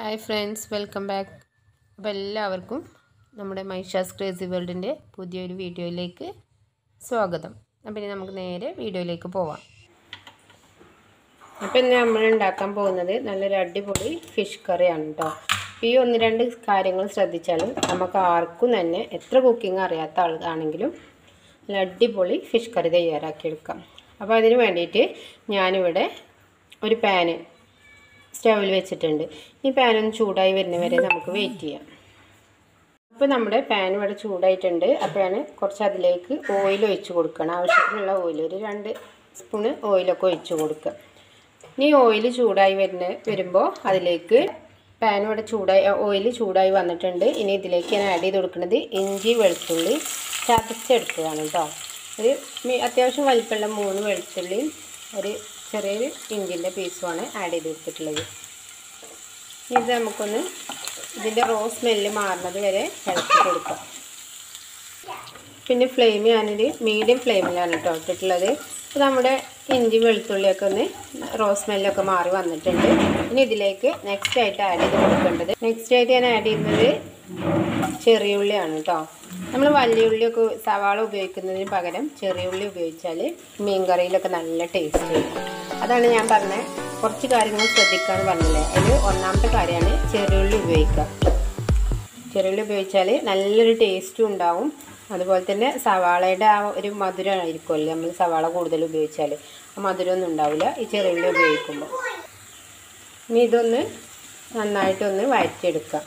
hi friends welcome back അപ്പോൾ എല്ലാവർക്കും നമ്മുടെ മൈഷാസ് ക്രേസി വേൾഡിൻ്റെ പുതിയൊരു വീഡിയോയിലേക്ക് സ്വാഗതം അപ്പോൾ ഇനി നമുക്ക് നേരെ വീഡിയോയിലേക്ക് പോവാം അപ്പോൾ ഇന്ന് നമ്മൾ ഉണ്ടാക്കാൻ പോകുന്നത് നല്ലൊരു അടിപൊളി ഫിഷ് കറിയാണ് കേട്ടോ ഈ ഒന്ന് രണ്ട് കാര്യങ്ങൾ ശ്രദ്ധിച്ചാൽ നമുക്ക് ആർക്കും തന്നെ എത്ര കുക്കിംഗ് അറിയാത്ത ആളാണെങ്കിലും നല്ല അടിപൊളി ഫിഷ് കറി തയ്യാറാക്കിയെടുക്കാം അപ്പോൾ അതിന് വേണ്ടിയിട്ട് ഞാനിവിടെ ഒരു പാന് സ്റ്റൗവിൽ വെച്ചിട്ടുണ്ട് ഈ പാൻ ഒന്ന് ചൂടായി വരുന്നവരെ നമുക്ക് വെയിറ്റ് ചെയ്യാം അപ്പോൾ നമ്മുടെ പാൻ ഇവിടെ ചൂടായിട്ടുണ്ട് അപ്പോഴാണ് കുറച്ച് അതിലേക്ക് ഓയിൽ ഒഴിച്ച് കൊടുക്കണം ആവശ്യത്തിനുള്ള ഓയിൽ ഒരു രണ്ട് സ്പൂണ് ഓയിലൊക്കെ ഒഴിച്ച് കൊടുക്കുക ഇനി ഓയിൽ ചൂടായി വരുന്ന വരുമ്പോൾ അതിലേക്ക് പാൻ ഇവിടെ ചൂടായി ഓയിൽ ചൂടായി വന്നിട്ടുണ്ട് ഇനി ഇതിലേക്ക് ഞാൻ ആഡ് ചെയ്ത് കൊടുക്കുന്നത് ഇഞ്ചി വെളുത്തുള്ളി ചതച്ചെടുത്തതാണ് കേട്ടോ ഒരു മി- അത്യാവശ്യം വലിപ്പമുള്ള മൂന്ന് വെളുത്തുള്ളിയും ഒരു ചെറിയൊരു ഇഞ്ചിൻ്റെ പീസുമാണ് ആഡ് ചെയ്ത് കൊടുത്തിട്ടുള്ളത് ഇത് നമുക്കൊന്ന് ഇതിൻ്റെ റോ സ്മെല്ല് മാറുന്നത് വരെ ഇളക്കി കൊടുക്കാം പിന്നെ ഫ്ലെയിം ഞാനൊരു മീഡിയം ഫ്ലെയിമിലാണ് കേട്ടോ ഇട്ടിട്ടുള്ളത് അപ്പോൾ നമ്മുടെ ഇഞ്ചി വെളുത്തുള്ളിയൊക്കെ ഒന്ന് റോ സ്മെല്ലൊക്കെ മാറി വന്നിട്ടുണ്ട് ഇനി ഇതിലേക്ക് നെക്സ്റ്റ് ആയിട്ട് ആഡ് ചെയ്ത് കൊടുക്കേണ്ടത് നെക്സ്റ്റ് ആയിട്ട് ഞാൻ ആഡ് ചെയ്യുന്നത് ചെറിയ ഉള്ളിയാണ് കേട്ടോ നമ്മൾ വലിയ ഉള്ളിയൊക്കെ സവാള ഉപയോഗിക്കുന്നതിന് പകരം ചെറിയ ഉള്ളി ഉപയോഗിച്ചാൽ മീൻ കറിയിലൊക്കെ നല്ല ടേസ്റ്റ് വരും അതാണ് ഞാൻ പറഞ്ഞത് കുറച്ച് കാര്യങ്ങൾ ശ്രദ്ധിക്കാമെന്ന് പറഞ്ഞില്ലേ അതിൽ ഒന്നാമത്തെ കാര്യമാണ് ചെറിയ ഉള്ളി ഉപയോഗിക്കുക ചെറിയുള്ളി ഉപയോഗിച്ചാൽ നല്ലൊരു ടേസ്റ്റും ഉണ്ടാവും അതുപോലെ തന്നെ സവാളയുടെ ആ ഒരു മധുരമായിരിക്കുമല്ലോ നമ്മൾ സവാള കൂടുതൽ ഉപയോഗിച്ചാൽ ആ മധുരമൊന്നും ഉണ്ടാവില്ല ഈ ചെറിയുള്ളി ഉപയോഗിക്കുമ്പോൾ ഇനി ഇതൊന്ന് നന്നായിട്ടൊന്ന് വഴറ്റിയെടുക്കാം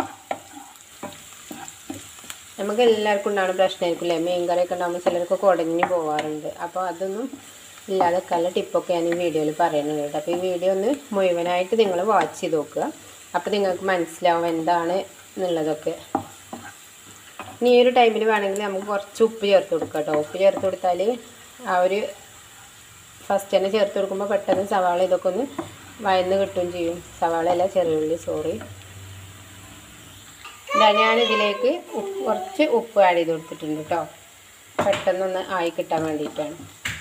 നമുക്ക് എല്ലാവർക്കും ഉണ്ടാകുന്ന പ്രശ്നമായിരിക്കും അല്ലേ മീൻ കറിയൊക്കെ ഉണ്ടാകുമ്പോൾ ചിലർക്ക് കുടഞ്ഞു പോകാറുണ്ട് അപ്പോൾ അതൊന്നും ഇല്ലാതെ കല്ല ടിപ്പൊക്കെ ഞാൻ ഈ വീഡിയോയിൽ പറയുന്നുണ്ട് കേട്ടോ അപ്പോൾ ഈ വീഡിയോ ഒന്ന് മുഴുവനായിട്ട് നിങ്ങൾ വാച്ച് ചെയ്ത് നോക്കുക അപ്പോൾ നിങ്ങൾക്ക് മനസ്സിലാവും എന്താണ് എന്നുള്ളതൊക്കെ ഇനി ഈ ഒരു ടൈമിൽ വേണമെങ്കിൽ നമുക്ക് കുറച്ച് ഉപ്പ് ചേർത്ത് കൊടുക്കാം കേട്ടോ ഉപ്പ് ചേർത്ത് കൊടുത്താൽ ആ ഒരു ഫസ്റ്റ് തന്നെ ചേർത്ത് കൊടുക്കുമ്പോൾ പെട്ടെന്ന് സവാള ഇതൊക്കെ ഒന്ന് വയന്ന് കിട്ടുകയും ചെയ്യും സവാള അല്ല ചെറിയുള്ളി സോറി ഇതാ ഞാനിതിലേക്ക് ഉപ്പ് കുറച്ച് ഉപ്പ് ആഡ് ചെയ്ത് കൊടുത്തിട്ടുണ്ട് കേട്ടോ പെട്ടെന്നൊന്ന് ആയി കിട്ടാൻ വേണ്ടിയിട്ടാണ്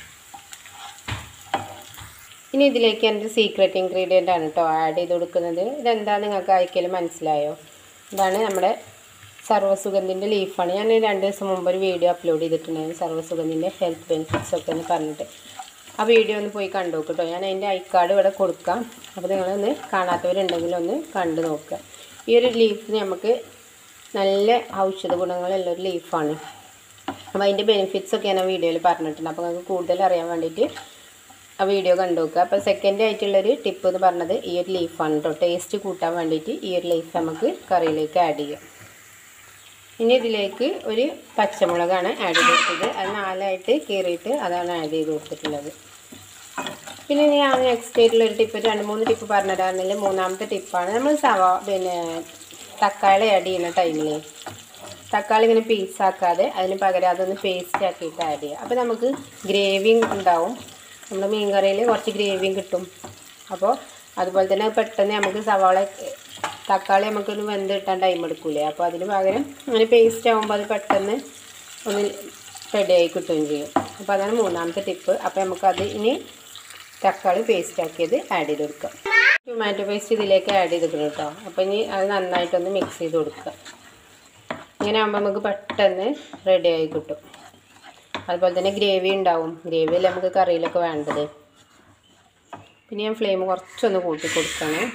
ഇനി ഇതിലേക്ക് എൻ്റെ സീക്രട്ട് ഇൻഗ്രീഡിയൻ്റ് ആണ് കേട്ടോ ആഡ് ചെയ്ത് കൊടുക്കുന്നത് ഇതെന്താ നിങ്ങൾക്ക് ആയിരിക്കലും മനസ്സിലായോ ഇതാണ് നമ്മുടെ സർവ്വസുഗന്ധിൻ്റെ ലീഫാണ് ഞാൻ രണ്ട് ദിവസം മുമ്പ് ഒരു വീഡിയോ അപ്ലോഡ് ചെയ്തിട്ടുണ്ടായിരുന്നു സർവ്വസുഗന്ധിൻ്റെ ഹെൽത്ത് ബെനിഫിറ്റ്സ് ഒക്കെ എന്ന് പറഞ്ഞിട്ട് ആ വീഡിയോ ഒന്ന് പോയി കണ്ടു നോക്ക് കേട്ടോ ഞാൻ അതിൻ്റെ ഐ കാർഡ് ഇവിടെ കൊടുക്കാം അപ്പോൾ നിങ്ങളൊന്ന് കാണാത്തവരുണ്ടെങ്കിൽ ഒന്ന് കണ്ടു നോക്കുക ഈ ഒരു ലീഫ് നമുക്ക് നല്ല ഔഷധ ഗുണങ്ങളുള്ള ഒരു ലീഫാണ് അപ്പോൾ അതിൻ്റെ ബെനിഫിറ്റ്സ് ഒക്കെ ഞാൻ ആ വീഡിയോയിൽ പറഞ്ഞിട്ടുണ്ട് അപ്പോൾ നിങ്ങൾക്ക് കൂടുതൽ അറിയാൻ വേണ്ടിയിട്ട് ആ വീഡിയോ കണ്ടു നോക്കുക അപ്പോൾ സെക്കൻഡ് ആയിട്ടുള്ളൊരു ടിപ്പ് എന്ന് പറഞ്ഞത് ഈ ഒരു ലീഫാണ് കേട്ടോ ടേസ്റ്റ് കൂട്ടാൻ വേണ്ടിയിട്ട് ഈ ഒരു ലീഫ് നമുക്ക് കറിയിലേക്ക് ആഡ് ചെയ്യാം ഇനി ഇതിലേക്ക് ഒരു പച്ചമുളകാണ് ആഡ് ചെയ്ത് കൊടുത്തത് അത് നാലായിട്ട് കീറിയിട്ട് അതാണ് ആഡ് ചെയ്ത് കൊടുത്തിട്ടുള്ളത് പിന്നെ ഞാൻ നെക്സ്റ്റ് ആയിട്ടുള്ളൊരു ടിപ്പ് രണ്ട് മൂന്ന് ടിപ്പ് പറഞ്ഞിട്ടായിരുന്നില്ല മൂന്നാമത്തെ ടിപ്പാണ് നമ്മൾ സവാ പിന്നെ തക്കാളി ആഡ് ചെയ്യുന്ന ടൈമിൽ തക്കാളി ഇങ്ങനെ പീസാക്കാതെ അതിന് പകരം അതൊന്ന് പേസ്റ്റ് ആക്കിയിട്ട് ആഡ് ചെയ്യുക അപ്പോൾ നമുക്ക് ഗ്രേവിയും ഉണ്ടാവും നമ്മുടെ മീൻ കറിയിൽ കുറച്ച് ഗ്രേവിയും കിട്ടും അപ്പോൾ അതുപോലെ തന്നെ പെട്ടെന്ന് നമുക്ക് സവാള തക്കാളി നമുക്കൊന്ന് വെന്ത് കിട്ടാൻ ടൈം എടുക്കൂലേ അപ്പോൾ അതിന് പകരം അങ്ങനെ പേസ്റ്റ് ആകുമ്പോൾ അത് പെട്ടെന്ന് ഒന്ന് റെഡിയായി കിട്ടുകയും ചെയ്യും അപ്പോൾ അതാണ് മൂന്നാമത്തെ ടിപ്പ് അപ്പോൾ നമുക്കത് ഇനി തക്കാളി പേസ്റ്റ് ആക്കിയത് ആഡ് ചെയ്ത് കൊടുക്കാം ടൊമാറ്റോ പേസ്റ്റ് ഇതിലേക്ക് ആഡ് ചെയ്തിട്ടുണ്ട് കേട്ടോ അപ്പോൾ ഇനി അത് നന്നായിട്ടൊന്ന് മിക്സ് ചെയ്ത് കൊടുക്കുക ഇങ്ങനെ ആകുമ്പോൾ നമുക്ക് പെട്ടെന്ന് റെഡിയായി കിട്ടും അതുപോലെ തന്നെ ഗ്രേവി ഉണ്ടാവും ഗ്രേവി അല്ലേ നമുക്ക് കറിയിലൊക്കെ വേണ്ടത് പിന്നെ ഞാൻ ഫ്ലെയിം കുറച്ചൊന്ന് കൂട്ടി കൊടുക്കണം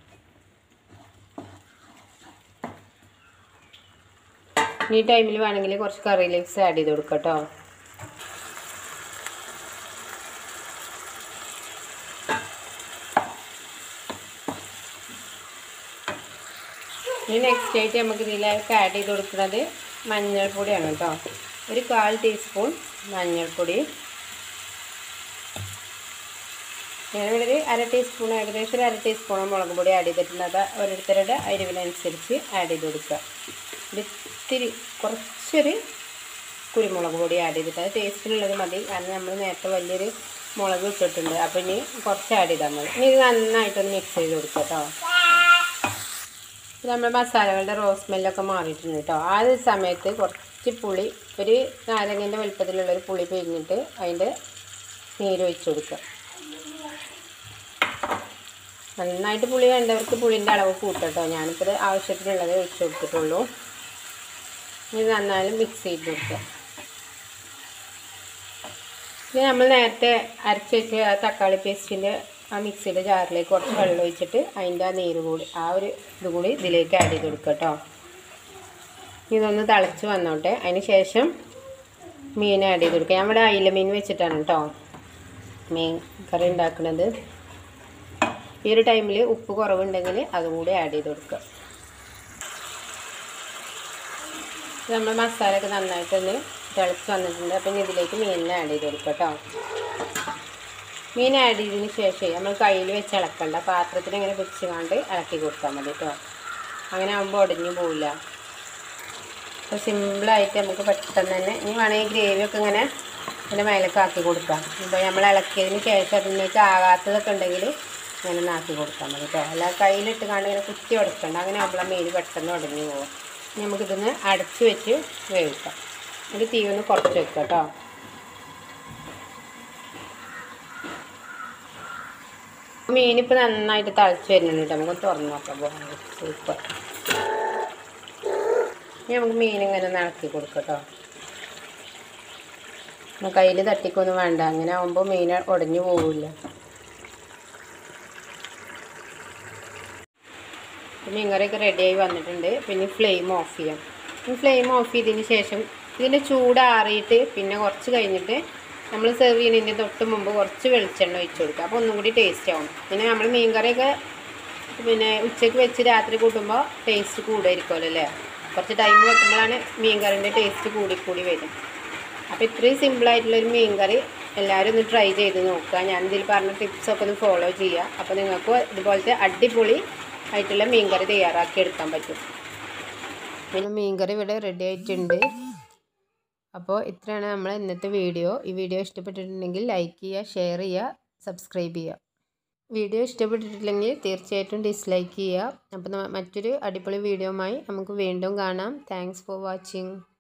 ഈ ടൈമിൽ വേണമെങ്കിൽ കുറച്ച് കറി ലീവ്സ് ആഡ് ചെയ്ത് കൊടുക്കാം കേട്ടോ ഇനി നെക്സ്റ്റ് ആയിട്ട് നമുക്ക് ഇതിലേക്ക് ആഡ് ചെയ്ത് കൊടുക്കുന്നത് മഞ്ഞൾപ്പൊടിയാണ് കേട്ടോ ഒരു കാൽ ടീസ്പൂൺ മഞ്ഞൾപ്പൊടി ഞാനിവിടെ ഒരു അര ടീസ്പൂൺ ഏകദേശം ഒരു അര ടീസ്പൂൺ മുളക് പൊടി ആഡ് ചെയ്തിട്ടുണ്ട് അത് ഓരോരുത്തരുടെ അരിവിനനുസരിച്ച് ആഡ് ചെയ്ത് കൊടുക്കുക ഒരു ഇത്തിരി കുറച്ചൊരു കുരുമുളക് പൊടി ആഡ് ചെയ്തിട്ട് അത് ടേസ്റ്റിനുള്ളത് മതി കാരണം നമ്മൾ നേരത്തെ വലിയൊരു മുളക് ഇട്ടിട്ടുണ്ട് അപ്പോൾ ഇനി കുറച്ച് ആഡ് ചെയ്താൽ മതി ഇനി ഇത് നന്നായിട്ടൊന്ന് മിക്സ് ചെയ്ത് കൊടുക്കുക കേട്ടോ നമ്മുടെ മസാലകളുടെ റോസ് സ്മെല്ലൊക്കെ മാറിയിട്ടുണ്ട് കേട്ടോ ആ ഒരു സമയത്ത് കുറച്ച് പുളി ഒരു നാരങ്ങൻ്റെ വലുപ്പത്തിലുള്ളൊരു പുളി പിഴിഞ്ഞിട്ട് അതിൻ്റെ നീര് ഒഴിച്ച് കൊടുക്കുക നന്നായിട്ട് പുളി വേണ്ടവർക്ക് പുളിൻ്റെ അളവ് കൂട്ടട്ടോ ഞാനിപ്പോൾ ഇത് ആവശ്യത്തിനുള്ളത് ഒഴിച്ച് കൊടുത്തിട്ടുള്ളൂ ഇത് നന്നായി മിക്സ് ചെയ്ത് കൊടുക്കുക ഇത് നമ്മൾ നേരത്തെ അരച്ച് വെച്ച ആ തക്കാളി പേസ്റ്റിൻ്റെ ആ മിക്സിയുടെ ജാറിലേക്ക് കുറച്ച് വെള്ളം ഒഴിച്ചിട്ട് അതിൻ്റെ ആ നീര് കൂടി ആ ഒരു ഇത് കൂടി ഇതിലേക്ക് ആഡ് ചെയ്ത് കൊടുക്കുക കേട്ടോ ഇതൊന്ന് തിളച്ച് വന്നോട്ടെ അതിന് ശേഷം മീൻ ആഡ് ചെയ്ത് കൊടുക്കുക ഞാൻ ഇവിടെ അയില മീൻ വെച്ചിട്ടാണ് കേട്ടോ മീൻ കറി ഉണ്ടാക്കുന്നത് ഈ ഒരു ടൈമിൽ ഉപ്പ് കുറവുണ്ടെങ്കിൽ അതും കൂടി ആഡ് ചെയ്ത് കൊടുക്കുക നമ്മൾ മസാലയൊക്കെ നന്നായിട്ടൊന്ന് തിളച്ച് വന്നിട്ടുണ്ട് അപ്പം ഇനി ഇതിലേക്ക് മീനിനെ ആഡ് ചെയ്ത് കൊടുക്കുക കേട്ടോ മീൻ ആഡ് ചെയ്തതിന് ശേഷം നമ്മൾ കയ്യിൽ വെച്ച് ഇളക്കണ്ട പാത്രത്തിൽ ഇങ്ങനെ പിടിച്ചുകൊണ്ട് ഇളക്കി കൊടുത്താൽ മതി കേട്ടോ അങ്ങനെ ആകുമ്പോൾ ഉടഞ്ഞു പോവില്ല അപ്പോൾ സിമ്പിളായിട്ട് നമുക്ക് പെട്ടെന്ന് തന്നെ ഇനി വേണമെങ്കിൽ ഗ്രേവിയൊക്കെ ഇങ്ങനെ ഇതിൻ്റെ മേലേക്ക് ആക്കി കൊടുക്കാം ഇപ്പോൾ നമ്മൾ ഇളക്കിയതിന് ശേഷം അതിലേക്ക് ആകാത്തതൊക്കെ ഉണ്ടെങ്കിൽ ഇങ്ങനെ ഒന്ന് ആക്കി കൊടുത്താൽ മതി കേട്ടോ അല്ല കയ്യിലിട്ട് കണ്ട് ഇങ്ങനെ കുത്തി ഉടക്കണ്ട അങ്ങനെ ആകുമ്പോൾ മീൻ പെട്ടെന്ന് ഉടഞ്ഞു പോകും ഇനി നമുക്കിതൊന്ന് അടച്ച് വെച്ച് വേവിക്കാം ഒരു തീ ഒന്ന് കുറച്ച് വെക്കാം കേട്ടോ മീനിപ്പോൾ നന്നായിട്ട് തിളച്ച് വരുന്നുണ്ട് കേട്ടോ നമുക്ക് തുറന്ന് നോക്കാം പോകാൻ സൂപ്പർ ഇനി നമുക്ക് മീൻ ഇങ്ങനെ ഒന്ന് ഇളക്കി കൊടുക്കാം കേട്ടോ കയ്യിൽ തട്ടിക്കൊന്നും വേണ്ട അങ്ങനെ ആകുമ്പോൾ മീൻ ഉടഞ്ഞു പോവില്ല മീൻ കറിയൊക്കെ റെഡിയായി വന്നിട്ടുണ്ട് പിന്നെ ഫ്ലെയിം ഓഫ് ചെയ്യാം ഈ ഫ്ലെയിം ഓഫ് ചെയ്തതിന് ശേഷം ഇതിൻ്റെ ചൂടാറിയിട്ട് പിന്നെ കുറച്ച് കഴിഞ്ഞിട്ട് നമ്മൾ സെർവ് ചെയ്യുന്നതിൻ്റെ തൊട്ട് മുമ്പ് കുറച്ച് വെളിച്ചെണ്ണ ഒഴിച്ച് കൊടുക്കുക അപ്പോൾ ഒന്നും കൂടി ടേസ്റ്റ് ആവും പിന്നെ നമ്മൾ മീൻ കറിയൊക്കെ പിന്നെ ഉച്ചയ്ക്ക് വെച്ച് രാത്രി കൂട്ടുമ്പോൾ ടേസ്റ്റ് കൂടുമായിരിക്കുമല്ലോ അല്ലേ കുറച്ച് ടൈം വെക്കുമ്പോഴാണ് മീൻ കറിൻ്റെ ടേസ്റ്റ് കൂടി കൂടി വരും അപ്പോൾ ഇത്രയും സിമ്പിളായിട്ടുള്ളൊരു മീൻ കറി എല്ലാവരും ഒന്ന് ട്രൈ ചെയ്ത് നോക്കുക ഞാൻ ഇതിൽ പറഞ്ഞ ടിപ്സൊക്കെ ഒന്ന് ഫോളോ ചെയ്യുക അപ്പോൾ നിങ്ങൾക്ക് ഇതുപോലത്തെ അടിപൊളി ആയിട്ടുള്ള മീൻ കറി തയ്യാറാക്കി എടുക്കാൻ പറ്റും പിന്നെ മീൻ കറി ഇവിടെ റെഡി ആയിട്ടുണ്ട് അപ്പോൾ ഇത്രയാണ് നമ്മൾ ഇന്നത്തെ വീഡിയോ ഈ വീഡിയോ ഇഷ്ടപ്പെട്ടിട്ടുണ്ടെങ്കിൽ ലൈക്ക് ചെയ്യുക ഷെയർ ചെയ്യുക സബ്സ്ക്രൈബ് ചെയ്യുക വീഡിയോ ഇഷ്ടപ്പെട്ടിട്ടില്ലെങ്കിൽ തീർച്ചയായിട്ടും ഡിസ്ലൈക്ക് ചെയ്യുക അപ്പോൾ മറ്റൊരു അടിപൊളി വീഡിയോയുമായി നമുക്ക് വീണ്ടും കാണാം താങ്ക്സ് ഫോർ വാച്ചിങ്